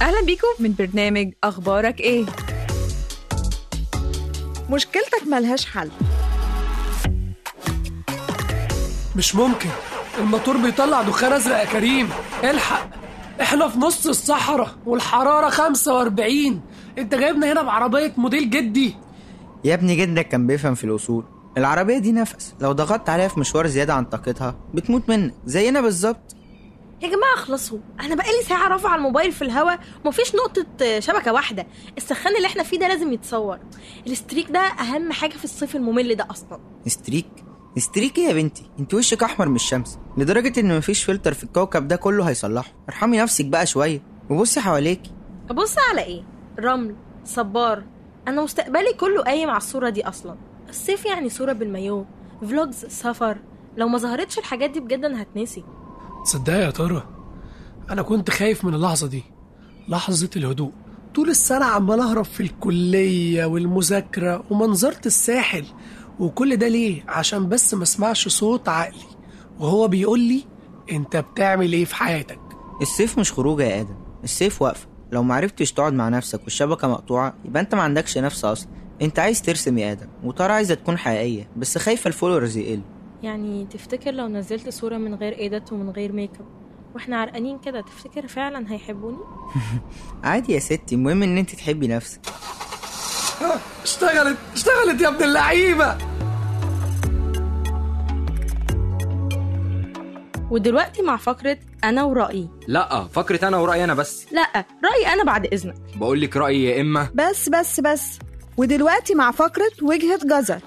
أهلا بيكم من برنامج أخبارك إيه؟ مشكلتك ملهاش حل مش ممكن الموتور بيطلع دخان ازرق يا كريم الحق احنا في نص الصحراء والحرارة 45 انت جايبنا هنا بعربية موديل جدي يا ابني جدك كان بيفهم في الأصول العربية دي نفس لو ضغطت عليها في مشوار زيادة عن طاقتها بتموت منك زينا بالظبط يا جماعة اخلصوا أنا بقالي ساعة رافعة الموبايل في الهوا ومفيش نقطة شبكة واحدة السخان اللي احنا فيه ده لازم يتصور الستريك ده أهم حاجة في الصيف الممل ده أصلا ستريك ستريك إيه يا بنتي انت وشك احمر من الشمس لدرجة ان مفيش فلتر في الكوكب ده كله هيصلحه ارحمي نفسك بقى شوية وبصي حواليكي أبص على إيه؟ رمل صبار أنا مستقبلي كله قايم على الصورة دي أصلا الصيف يعني صورة بالمايو فلوجز سفر لو ما ظهرتش الحاجات دي بجد أنا هتنسي تصدقي يا ترى انا كنت خايف من اللحظة دي لحظة الهدوء طول السنة عمال اهرب في الكلية والمذاكرة ومنظرة الساحل وكل ده ليه عشان بس ما اسمعش صوت عقلي وهو بيقول لي انت بتعمل ايه في حياتك الصيف مش خروجه يا ادم الصيف وقفة لو معرفتش تقعد مع نفسك والشبكة مقطوعة يبقى انت ما عندكش نفس اصلا انت عايز ترسم يا ادم وترى عايزة تكون حقيقية بس خايفة الفولورز يقل يعني تفتكر لو نزلت صورة من غير ايدات ومن غير ميك اب واحنا عرقانين كده تفتكر فعلا هيحبوني؟ عادي يا ستي المهم ان انت تحبي نفسك اشتغلت اشتغلت يا ابن اللعيبة ودلوقتي مع فقرة أنا ورأيي لا فكرة انا ورأيي انا بس لا رأيي أنا بعد إذنك بقول لك رأيي يا اما بس بس بس ودلوقتي مع فقرة وجهة جزر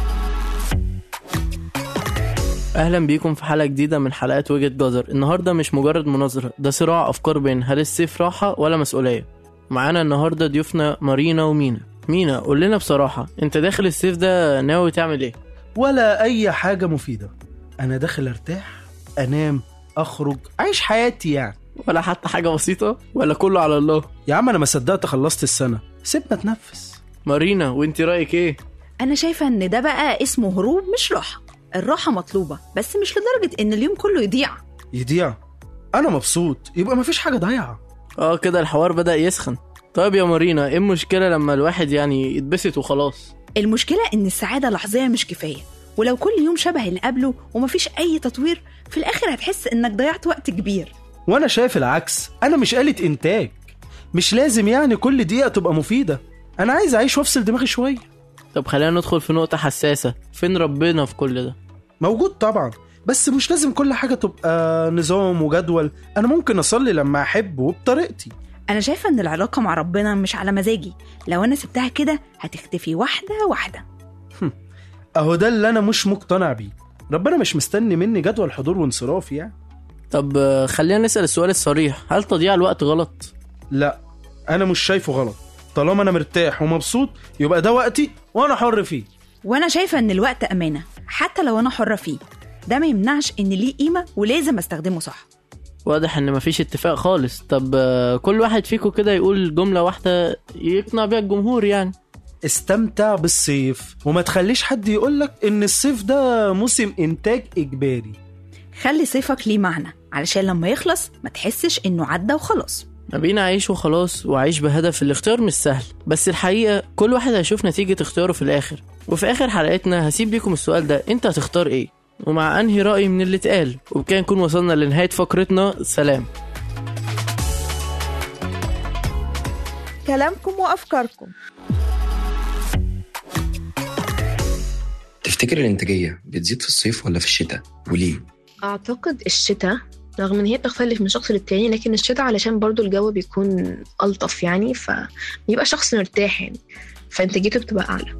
اهلا بيكم في حلقه جديده من حلقات وجهه جزر النهارده مش مجرد مناظره ده صراع افكار بين هل الصيف راحه ولا مسؤوليه معانا النهارده ضيوفنا مارينا ومينا مينا قول لنا بصراحه انت داخل الصيف ده ناوي تعمل ايه ولا أي حاجة مفيدة أنا داخل أرتاح أنام أخرج أعيش حياتي يعني ولا حتى حاجه بسيطه ولا كله على الله يا عم أنا ما صدقت خلصت السنة سيبنا اتنفس مارينا وانت رايك ايه أنا شايفة إن ده بقى اسمه هروب مش راحة الراحة مطلوبة بس مش لدرجة إن اليوم كله يضيع يضيع أنا مبسوط يبقى مفيش حاجة ضايعة اه كده الحوار بدا يسخن طيب يا مارينا ايه المشكله لما الواحد يعني يتبسط وخلاص المشكلة إن السعادة لحظية مش كفاية ولو كل يوم شبه اللي قبله ومفيش أي تطوير في الآخر هتحس إنك ضيعت وقت كبير وأنا شايف العكس أنا مش آلة إنتاج مش لازم يعني كل دقيقة تبقى مفيدة أنا عايز أعيش وأفصل دماغي شوية طب خلينا ندخل في نقطه حساسه فين ربنا في كل ده موجود طبعا بس مش لازم كل حاجة تبقى نظام وجدول أنا ممكن أصلي لما أحب وبطريقتي أنا شايفة إن العلاقة مع ربنا مش على مزاجي لو أنا سبتها كده هتختفي واحدة واحدة أهو ده اللي أنا مش مقتنع بيه ربنا مش مستني مني جدول حضور وانصراف يعني طب آه، خلينا نسال السؤال الصريح هل تضييع الوقت غلط لا أنا مش شايفه غلط طالما أنا مرتاح ومبسوط يبقى ده وقتي وأنا حر فيه وأنا شايفة إن الوقت أمانة حتى لو أنا حرة فيه ده ما يمنعش إن ليه قيمة ولازم أستخدمه صح واضح ان مفيش اتفاق خالص طب آه، كل واحد فيكم كده يقول جمله واحده يقنع بيها الجمهور يعني استمتع بالصيف وما تخليش حد يقولك إن الصيف ده موسم إنتاج إجباري خلي صيفك ليه معنى علشان لما يخلص ما تحسش إنه عدى وخلاص نبينا عيش وخلاص وعيش بهدف الاختيار مش سهل بس الحقيقة كل واحد هيشوف نتيجة اختياره في الآخر وفي آخر حلقتنا هسيب بيكم السؤال ده أنت هتختار إيه ومع أنهي رأي من اللي اتقال وبكده نكون وصلنا لنهاية فقرتنا سلام كلامكم وأفكاركم تفتكر الإنتاجية بتزيد في الصيف ولا في الشتاء؟ وليه؟ أعتقد الشتاء رغم إن هي بتختلف من شخص للتاني لكن الشتاء علشان برضو الجو بيكون ألطف يعني فبيبقى شخص مرتاح يعني فإنتاجيته بتبقى أعلى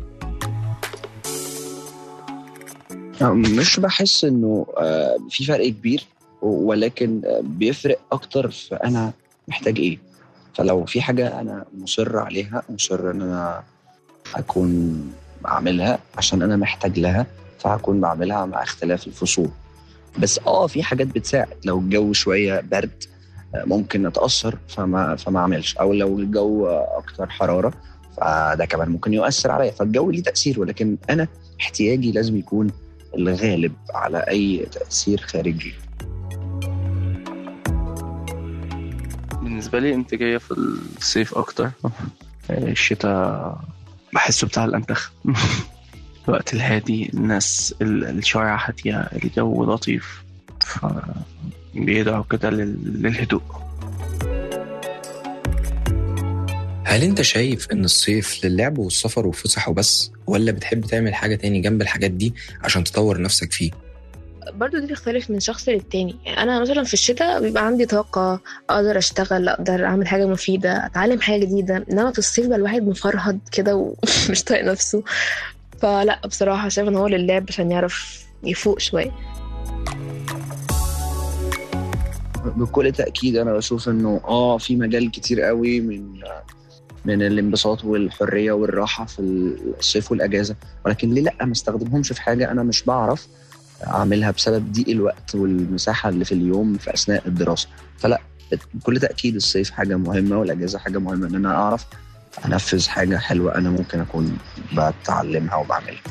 مش بحس انه آه، في فرق كبير ولكن آه، بيفرق اكتر في انا محتاج ايه فلو في حاجه انا مصر عليها مصر ان انا اكون بعملها عشان انا محتاج لها فهكون بعملها مع اختلاف الفصول بس اه في حاجات بتساعد لو الجو شويه برد آه، ممكن اتاثر فما فما اعملش او لو الجو آه، اكتر حراره فده كمان ممكن يؤثر عليا فالجو ليه تاثير ولكن انا احتياجي لازم يكون الغالب على اي تاثير خارجي من بالنسبة لي إنتاجية في الصيف أكتر الشتاء بحسه بتاع الأنتخ الوقت الهادي الناس ال- الشوارع هادية الجو لطيف فبيدعوا كده لل- للهدوء هل انت شايف ان الصيف للعب والسفر والفسح وبس ولا بتحب تعمل حاجة تاني جنب الحاجات دي عشان تطور نفسك فيه برضو دي بتختلف من شخص للتاني يعني انا مثلا في الشتاء بيبقى عندي طاقة اقدر اشتغل اقدر اعمل حاجة مفيدة اتعلم حاجة جديدة انما في الصيف بقى الواحد مفرهد كده ومش طايق نفسه فلا بصراحة شايفة ان هو للعب عشان يعرف يفوق شوية بكل تأكيد أنا بشوف إنه آه في مجال كتير قوي من من الانبساط والحرية والراحة في الصيف والأجازة ولكن ليه لأ ما استخدمهمش في حاجة أنا مش بعرف أعملها بسبب ضيق الوقت والمساحة اللي في اليوم في أثناء الدراسة فلا بكل تأكيد الصيف حاجة مهمة والأجازة حاجة مهمة إن أنا أعرف أنفذ حاجة حلوة أنا ممكن أكون بتعلمها وبعملها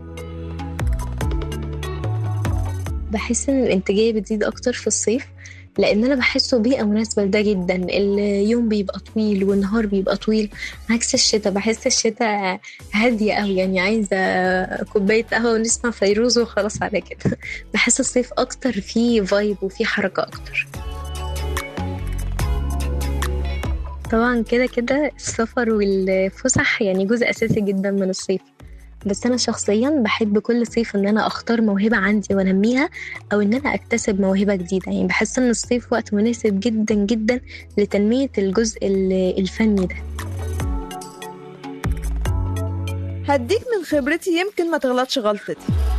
بحس ان الانتاجيه بتزيد اكتر في الصيف لان انا بحسه بيئه مناسبه لده جدا اليوم بيبقى طويل والنهار بيبقى طويل عكس الشتاء بحس الشتاء هاديه قوي يعني عايزه كوبايه قهوه ونسمع فيروز وخلاص على كده بحس الصيف اكتر فيه فايب وفيه حركه اكتر طبعا كده كده السفر والفسح يعني جزء اساسي جدا من الصيف بس انا شخصيا بحب كل صيف ان انا اختار موهبه عندي وانميها او ان انا اكتسب موهبه جديده يعني بحس ان الصيف وقت مناسب جدا جدا لتنميه الجزء ال- الفني ده هديك من خبرتي يمكن ما تغلطش غلطتي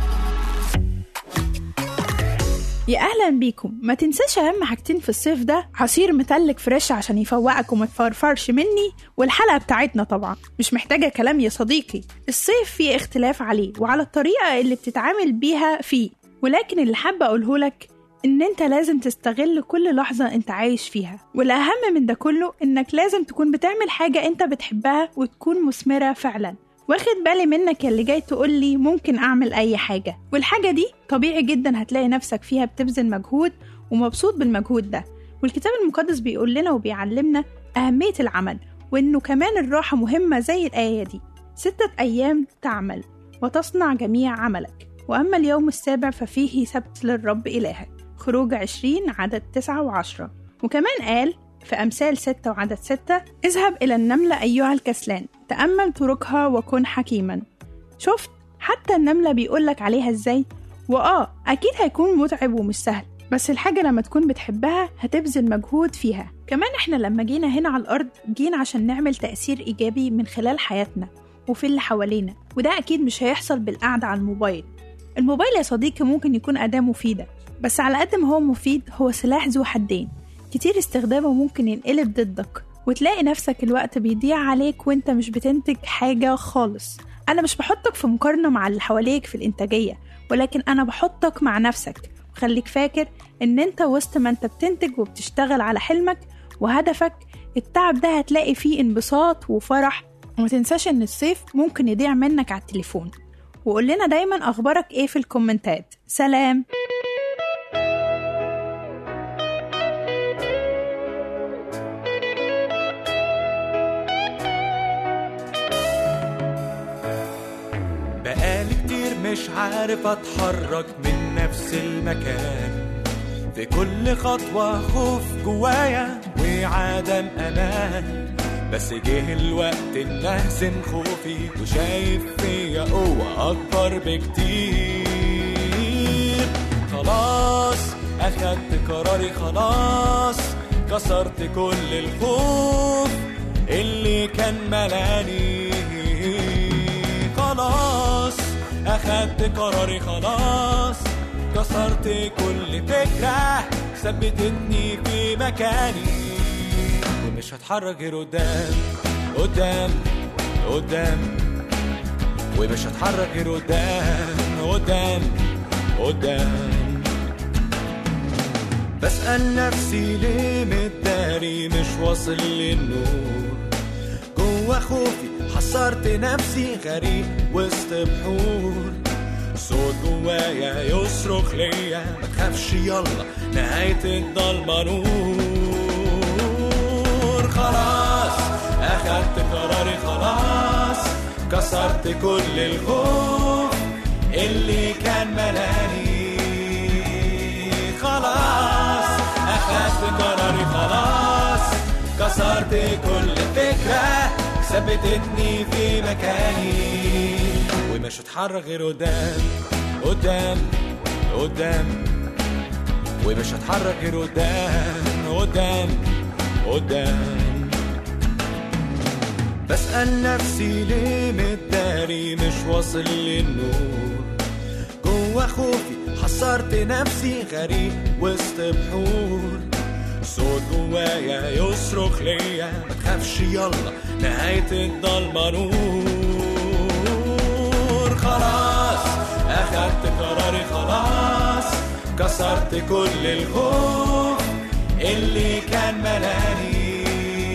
يا اهلا بيكم ما تنساش اهم حاجتين في الصيف ده عصير متلج فريش عشان يفوقك وما تفرفرش مني والحلقه بتاعتنا طبعا مش محتاجه كلام يا صديقي الصيف فيه اختلاف عليه وعلى الطريقه اللي بتتعامل بيها فيه ولكن اللي حابه اقوله لك ان انت لازم تستغل كل لحظه انت عايش فيها والاهم من ده كله انك لازم تكون بتعمل حاجه انت بتحبها وتكون مثمره فعلا واخد بالي منك يا اللي جاي تقول لي ممكن اعمل اي حاجه والحاجه دي طبيعي جدا هتلاقي نفسك فيها بتبذل مجهود ومبسوط بالمجهود ده والكتاب المقدس بيقول لنا وبيعلمنا اهميه العمل وانه كمان الراحه مهمه زي الايه دي سته ايام تعمل وتصنع جميع عملك واما اليوم السابع ففيه سبت للرب الهك خروج عشرين عدد تسعة وعشرة وكمان قال في أمثال ستة وعدد ستة اذهب إلى النملة أيها الكسلان تأمل طرقها وكن حكيما شفت حتى النملة بيقولك عليها ازاي وآه أكيد هيكون متعب ومش سهل بس الحاجة لما تكون بتحبها هتبذل مجهود فيها كمان احنا لما جينا هنا على الأرض جينا عشان نعمل تأثير إيجابي من خلال حياتنا وفي اللي حوالينا وده أكيد مش هيحصل بالقعدة على الموبايل الموبايل يا صديقي ممكن يكون أداة مفيدة بس على قد ما هو مفيد هو سلاح ذو حدين كتير استخدامه ممكن ينقلب ضدك وتلاقي نفسك الوقت بيضيع عليك وانت مش بتنتج حاجة خالص أنا مش بحطك في مقارنة مع اللي حواليك في الإنتاجية ولكن أنا بحطك مع نفسك وخليك فاكر إن انت وسط ما انت بتنتج وبتشتغل على حلمك وهدفك التعب ده هتلاقي فيه انبساط وفرح وما تنساش إن الصيف ممكن يضيع منك على التليفون وقول لنا دايما أخبارك إيه في الكومنتات سلام بقالي كتير مش عارف اتحرك من نفس المكان في كل خطوة خوف جوايا وعدم أمان بس جه الوقت إن أهزم خوفي وشايف فيا قوة أكبر بكتير خلاص أخدت قراري خلاص كسرت كل الخوف اللي كان ملاني خلاص أخدت قراري خلاص كسرت كل فكرة ثبتتني في مكاني ومش هتحرك غير قدام قدام قدام ومش هتحرك غير قدام قدام قدام بسأل نفسي ليه متداري مش واصل للنور جوا خوفي حصرت نفسي غريق وسط بحور صوت جوايا يصرخ ليا ما تخافش يلا نهاية الضلمة نور خلاص اخدت قراري خلاص كسرت كل الخوف اللي كان ملاني خلاص اخدت قراري خلاص كسرت كل فكرة ثبتتني في مكاني ومش هتحرك غير قدام قدام قدام ومش هتحرك غير قدام قدام قدام بسأل نفسي ليه متداري مش واصل للنور جوا خوفي حصرت نفسي غريب وسط بحور صوت جوايا يصرخ ليا ما تخافش يلا نهاية الضلمة نور خلاص أخدت قراري خلاص كسرت كل الخوف اللي كان ملاني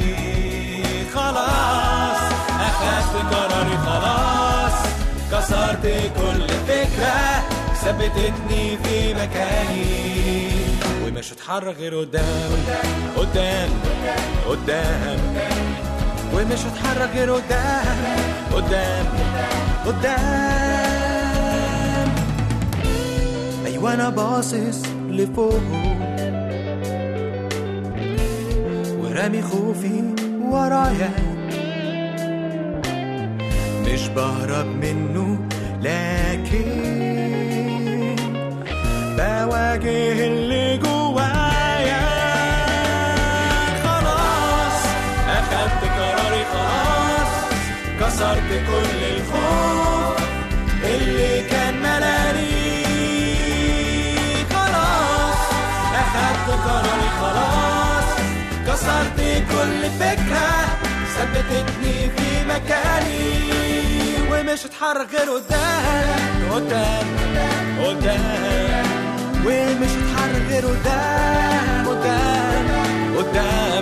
خلاص أخدت قراري خلاص كسرت كل فكرة ثبتتني في مكاني ومش هتحرك غير قدام قدام قدام ومش هتحرك غير قدام قدام قدام ايوه انا باصص لفوق ورامي خوفي ورايا مش بهرب منه لكن بواجه اللي جوايا خلاص اخدت قراري خلاص كسرت كل الخوف اللي كان ملاني خلاص اخدت قراري خلاص كسرت كل فكرة ثبتتني في مكاني ومش هتحرك غير قدام قدام قدام ومش هتحرك غير قدام قدام قدام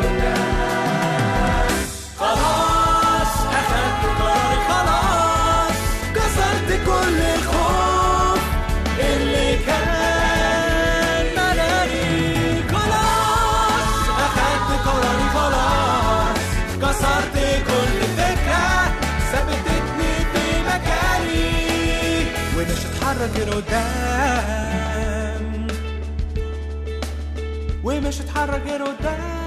خلاص اخدت قراري خلاص كسرت كل الخوف اللي كان ملاني خلاص اخدت قراري خلاص كسرت كل فكرة ثبتتني في مكاني ومش هتحرك غير قدام ومش هتحرك غير قدام